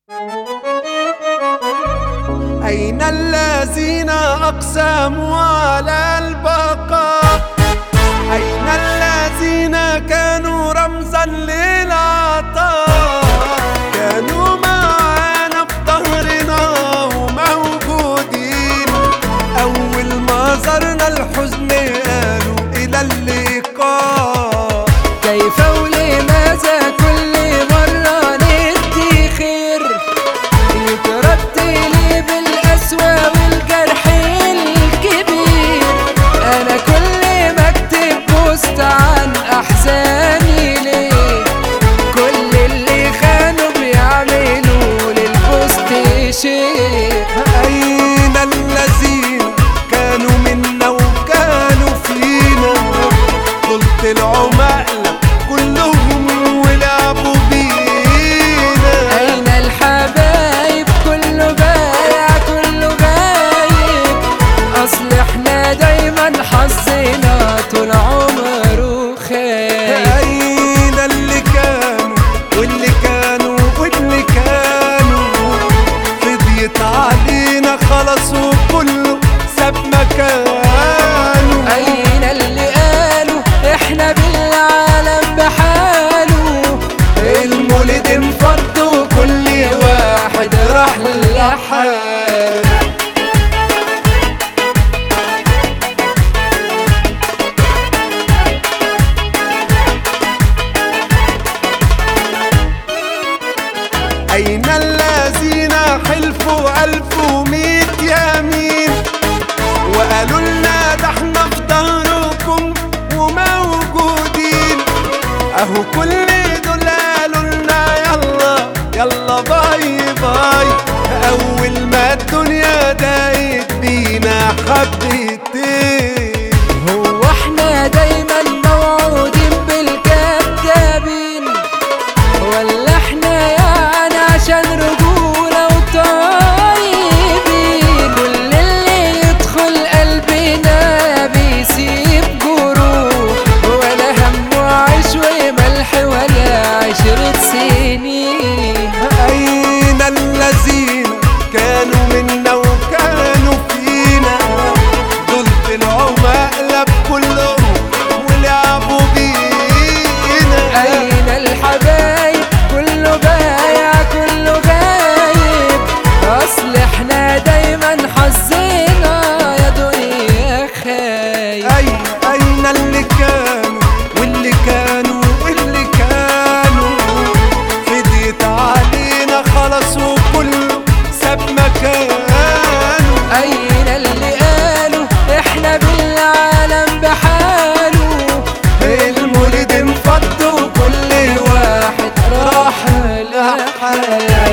أين الذين أقسموا على البقاء أين الذين كانوا رمزا للعطاء كانوا معانا في ظهرنا وموجودين أول ما زرنا الحزن قالوا إلى اللقاء كيف ولماذا كل مرة ندي خير يترتلي بالأسوأ والجرح الكبير أنا كل ما أكتب بوست عن أحزاني ليه كل اللي خانوا بيعملوا للبوست شيء أين الذين كانوا منا وكانوا فينا دول طلعوا مقلب كلهم ولعبوا بينا أين الحبايب كله بايع كله غايب أصل احنا دايما حظنا طول عمره خايب أين اللي كانوا واللي كانوا واللي كانوا فضيت علينا خلاص وكله ساب مكانه أين اللي قالوا احنا بالعالم بحاله المولد انفض وكل واحد راح لحاله أين الذين حلفوا ألف وميت يمين وقالوا لنا ده احنا في ظهركم وموجودين اهو كل دول قالوا لنا يلا يلا باي باي اول ما الدنيا ضاقت بينا حبتين هو احنا دايما موعودين بالكذابين ولا احنا يعني عشان رجولة وطيبين كل اللي يدخل قلبنا بيسيب جروح ولا هم وعيش وملح ولا عشرة سنين أين الذين كانوا منا وكانوا فينا دول طلعوا مقلب كلهم ولعبوا بينا أين الحبايب كله بايع كله غايب أصل احنا دايما حظنا يا دنيا خايب أين أين اللي كانوا واللي كانوا واللي كانوا فديت علينا خلاص وكله ساب مكانه أين اللي قالوا احنا بالعالم بحاله المولد انفض وكل واحد راح لحاله